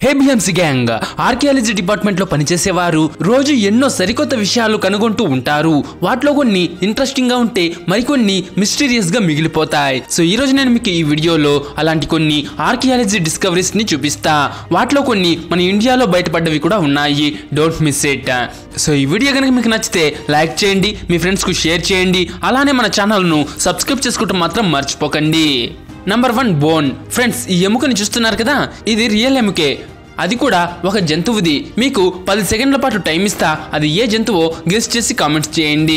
హేబియమ్స్ gang archaeology department లో పనిచేసేవారు రోజు ఎన్నో సరికొత్త విషయాలు కనుగొంటూ ఉంటారు వాటిలో కొన్ని ఇంట్రెస్టింగ్ గా ఉంటే మరికొన్ని మిస్టీరియస్ గా మిగిలిపోతాయి సో ఈ రోజు నేను మీకు ఈ వీడియోలో అలాంటి కొన్ని ఆర్కియాలజీ డిస్కవరీస్ ని చూపిస్తా వాటిలో కొన్ని మన ఇండియాలో బయటపడ్డవి కూడా ఉన్నాయి డోంట్ మిస్ ఇట్ సో ఈ వీడియో కనుక మీకు నచ్చితే లైక్ చేయండి మీ ఫ్రెండ్స్ కు షేర్ చేయండి అలానే మన ఛానల్ ను సబ్స్క్రైబ్ చేసుకోవటం మాత్రం మర్చిపోకండి నంబర్ వన్ బోన్ ఫ్రెండ్స్ ఈ ఎముకని చూస్తున్నారు కదా ఇది రియల్ ఎముకే అది కూడా ఒక జంతువుది మీకు పది సెకండ్ల పాటు టైం ఇస్తా అది ఏ జంతువో గెస్ట్ చేసి కామెంట్స్ చేయండి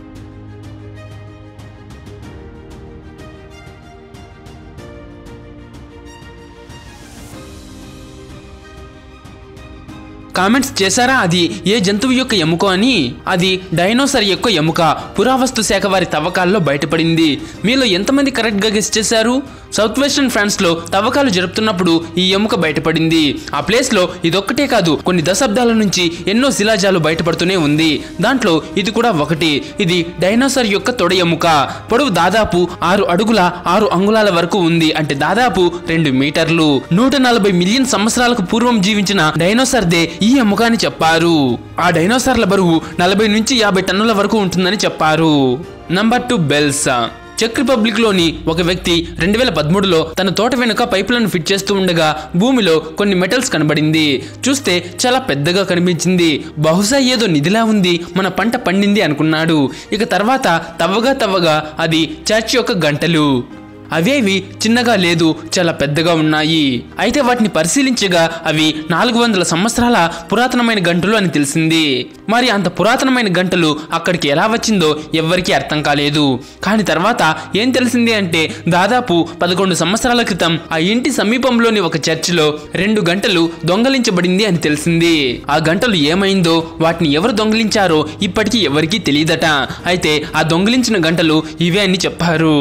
కామెంట్స్ చేశారా అది ఏ జంతువు యొక్క ఎముక అని అది డైనోసర్ యొక్క ఎముక పురావస్తు శాఖ వారి తవ్వకాల్లో బయటపడింది మీలో ఎంతమంది కరెక్ట్ గా గెస్ట్ చేశారు సౌత్ వెస్టర్న్ ఫ్రాన్స్ లో తవ్వకాలు జరుపుతున్నప్పుడు ఈ ఎముక బయటపడింది ఆ ప్లేస్ లో ఇదొక్కటే కాదు కొన్ని దశాబ్దాల నుంచి ఎన్నో శిలాజాలు బయటపడుతూనే ఉంది దాంట్లో ఇది కూడా ఒకటి ఇది డైనోసర్ యొక్క తొడ ఎముక పొడవు దాదాపు ఆరు అడుగుల ఆరు అంగుళాల వరకు ఉంది అంటే దాదాపు రెండు మీటర్లు నూట నలభై మిలియన్ సంవత్సరాలకు పూర్వం జీవించిన డైనోసర్ దే ఈ ఎముక అని చెప్పారు ఆ డైనోసార్ల బరువు నలభై నుంచి యాభై టన్నుల వరకు ఉంటుందని చెప్పారు నంబర్ టూ బెల్స్ చెక్ రిపబ్లిక్ లోని ఒక వ్యక్తి రెండు వేల పదమూడులో తన తోట వెనుక పైపులను ఫిట్ చేస్తూ ఉండగా భూమిలో కొన్ని మెటల్స్ కనబడింది చూస్తే చాలా పెద్దగా కనిపించింది బహుశా ఏదో నిధిలా ఉంది మన పంట పండింది అనుకున్నాడు ఇక తర్వాత తవ్వగా తవ్వగా అది చర్చ్ యొక్క గంటలు అవేవి చిన్నగా లేదు చాలా పెద్దగా ఉన్నాయి అయితే వాటిని పరిశీలించగా అవి నాలుగు వందల సంవత్సరాల పురాతనమైన గంటలు అని తెలిసింది మరి అంత పురాతనమైన గంటలు అక్కడికి ఎలా వచ్చిందో ఎవ్వరికీ అర్థం కాలేదు కానీ తర్వాత ఏం తెలిసింది అంటే దాదాపు పదకొండు సంవత్సరాల క్రితం ఆ ఇంటి సమీపంలోని ఒక చర్చిలో రెండు గంటలు దొంగలించబడింది అని తెలిసింది ఆ గంటలు ఏమైందో వాటిని ఎవరు దొంగిలించారో ఇప్పటికీ ఎవరికీ తెలియదట అయితే ఆ దొంగిలించిన గంటలు ఇవే అని చెప్పారు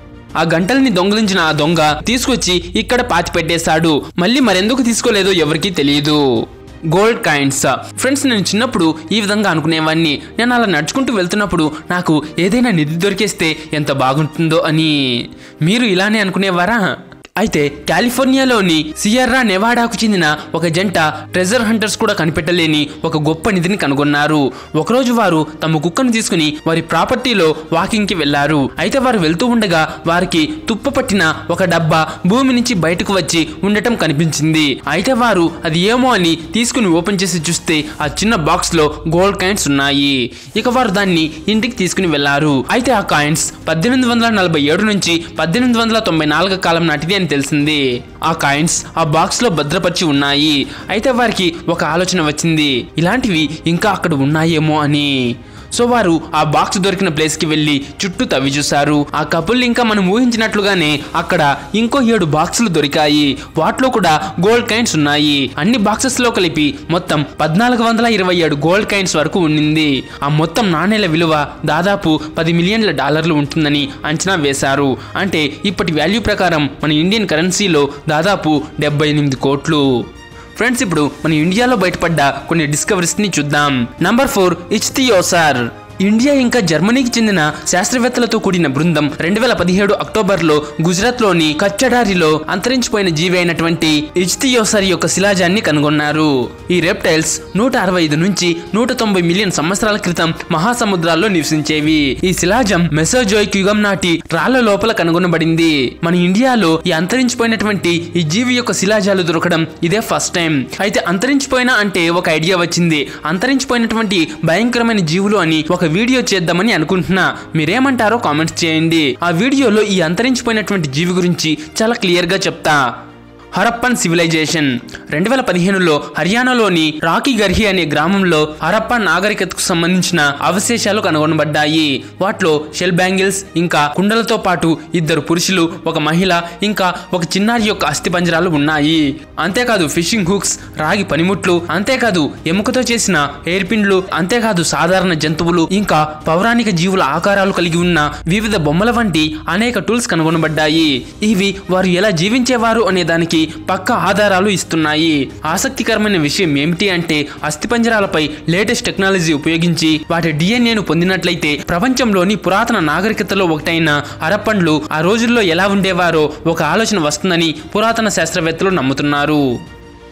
ఆ గంటల్ని దొంగలించిన ఆ దొంగ తీసుకొచ్చి ఇక్కడ పాతి పెట్టేశాడు మళ్ళీ మరెందుకు తీసుకోలేదో ఎవరికీ తెలియదు గోల్డ్ కాయిన్స్ ఫ్రెండ్స్ నేను చిన్నప్పుడు ఈ విధంగా అనుకునేవాడిని నేను అలా నడుచుకుంటూ వెళ్తున్నప్పుడు నాకు ఏదైనా నిధి దొరికేస్తే ఎంత బాగుంటుందో అని మీరు ఇలానే అనుకునేవారా అయితే కాలిఫోర్నియాలోని సియర్రా నెవాడాకు చెందిన ఒక జంట ట్రెజర్ హంటర్స్ కూడా కనిపెట్టలేని ఒక గొప్ప నిధిని కనుగొన్నారు ఒకరోజు వారు తమ కుక్కను తీసుకుని వారి ప్రాపర్టీలో వాకింగ్ కి వెళ్లారు అయితే వారు వెళ్తూ ఉండగా వారికి తుప్పు పట్టిన ఒక డబ్బా భూమి నుంచి బయటకు వచ్చి ఉండటం కనిపించింది అయితే వారు అది ఏమో అని తీసుకుని ఓపెన్ చేసి చూస్తే ఆ చిన్న బాక్స్ లో గోల్డ్ కాయిన్స్ ఉన్నాయి ఇక వారు దాన్ని ఇంటికి తీసుకుని వెళ్లారు అయితే ఆ కాయిన్స్ పద్దెనిమిది వందల నలభై ఏడు నుంచి పద్దెనిమిది వందల తొంభై నాలుగు కాలం నాటిది అని తెలిసింది ఆ కాయిన్స్ ఆ బాక్స్ లో భద్రపరిచి ఉన్నాయి అయితే వారికి ఒక ఆలోచన వచ్చింది ఇలాంటివి ఇంకా అక్కడ ఉన్నాయేమో అని సో వారు ఆ బాక్స్ దొరికిన ప్లేస్ కి వెళ్లి చుట్టూ తవ్వి చూశారు ఆ కపుల్ ఇంకా మనం ఊహించినట్లుగానే అక్కడ ఇంకో ఏడు బాక్సులు దొరికాయి వాటిలో కూడా గోల్డ్ కైన్స్ ఉన్నాయి అన్ని బాక్సెస్ లో కలిపి మొత్తం పద్నాలుగు వందల ఇరవై ఏడు గోల్డ్ కైన్స్ వరకు ఉండింది ఆ మొత్తం నాణేల విలువ దాదాపు పది మిలియన్ల డాలర్లు ఉంటుందని అంచనా వేశారు అంటే ఇప్పటి వాల్యూ ప్రకారం మన ఇండియన్ కరెన్సీలో దాదాపు డెబ్బై ఎనిమిది కోట్లు ఫ్రెండ్స్ ఇప్పుడు మన ఇండియాలో బయటపడ్డ కొన్ని డిస్కవరీస్ని చూద్దాం నంబర్ ఫోర్ ఇచ్తియోసార్ ఇండియా ఇంకా జర్మనీకి చెందిన శాస్త్రవేత్తలతో కూడిన బృందం రెండు వేల పదిహేడు అక్టోబర్లో గుజరాత్లోని కచ్చడారిలో అంతరించిపోయిన జీవి అయినటువంటి ఇచ్తియోసర్ యొక్క శిలాజాన్ని కనుగొన్నారు ఈ రెప్టైల్స్ నూట అరవై ఐదు నుంచి నూట తొంభై మిలియన్ సంవత్సరాల క్రితం మహాసముద్రాల్లో నివసించేవి ఈ శిలాజం మెసోజోయిక్ యుగం నాటి రాళ్ల లోపల కనుగొనబడింది మన ఇండియాలో ఈ అంతరించిపోయినటువంటి ఈ జీవి యొక్క శిలాజాలు దొరకడం ఇదే ఫస్ట్ టైం అయితే అంతరించిపోయిన అంటే ఒక ఐడియా వచ్చింది అంతరించిపోయినటువంటి భయంకరమైన జీవులు అని ఒక వీడియో చేద్దామని అనుకుంటున్నా మీరేమంటారో కామెంట్స్ చేయండి ఆ వీడియోలో ఈ అంతరించిపోయినటువంటి జీవి గురించి చాలా క్లియర్ గా చెప్తా హరప్పన్ సివిలైజేషన్ రెండు వేల పదిహేనులో హర్యానాలోని రాకీ గర్హి అనే గ్రామంలో హరప్పన్ నాగరికతకు సంబంధించిన అవశేషాలు కనుగొనబడ్డాయి వాటిలో షెల్ బ్యాంగిల్స్ ఇంకా కుండలతో పాటు ఇద్దరు పురుషులు ఒక మహిళ ఇంకా ఒక చిన్నారి యొక్క అస్థిపంజరాలు ఉన్నాయి అంతేకాదు ఫిషింగ్ హుక్స్ రాగి పనిముట్లు అంతేకాదు ఎముకతో చేసిన ఎయిర్ పిండ్లు అంతేకాదు సాధారణ జంతువులు ఇంకా పౌరాణిక జీవుల ఆకారాలు కలిగి ఉన్న వివిధ బొమ్మల వంటి అనేక టూల్స్ కనుగొనబడ్డాయి ఇవి వారు ఎలా జీవించేవారు అనే దానికి పక్క ఆధారాలు ఇస్తున్నాయి ఆసక్తికరమైన విషయం ఏమిటి అంటే అస్థిపంజరాలపై లేటెస్ట్ టెక్నాలజీ ఉపయోగించి వాటి డిఎన్ఏను పొందినట్లయితే ప్రపంచంలోని పురాతన నాగరికతలో ఒకటైన హరప్పన్లు ఆ రోజుల్లో ఎలా ఉండేవారో ఒక ఆలోచన వస్తుందని పురాతన శాస్త్రవేత్తలు నమ్ముతున్నారు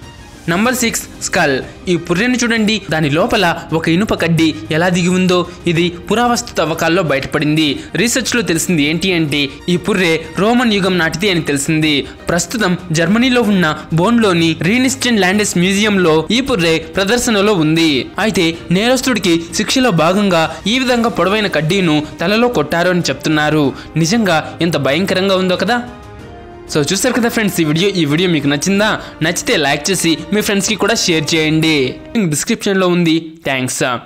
నంబర్ సిక్స్ స్కల్ ఈ పుర్రెను చూడండి దాని లోపల ఒక ఇనుప కడ్డీ ఎలా దిగి ఉందో ఇది పురావస్తు తవ్వకాల్లో బయటపడింది రీసెర్చ్ లో తెలిసింది ఏంటి అంటే ఈ పుర్రె రోమన్ యుగం నాటిది అని తెలిసింది ప్రస్తుతం జర్మనీలో ఉన్న బోన్లోని రీనిస్టెన్ ల్యాండెస్ మ్యూజియంలో ఈ పుర్రె ప్రదర్శనలో ఉంది అయితే నేరస్తుడికి శిక్షలో భాగంగా ఈ విధంగా పొడవైన కడ్డీను తలలో కొట్టారు అని చెప్తున్నారు నిజంగా ఎంత భయంకరంగా ఉందో కదా సో చూసారు కదా ఫ్రెండ్స్ ఈ వీడియో ఈ వీడియో మీకు నచ్చిందా నచ్చితే లైక్ చేసి మీ ఫ్రెండ్స్కి కూడా షేర్ చేయండి డిస్క్రిప్షన్లో ఉంది థ్యాంక్స్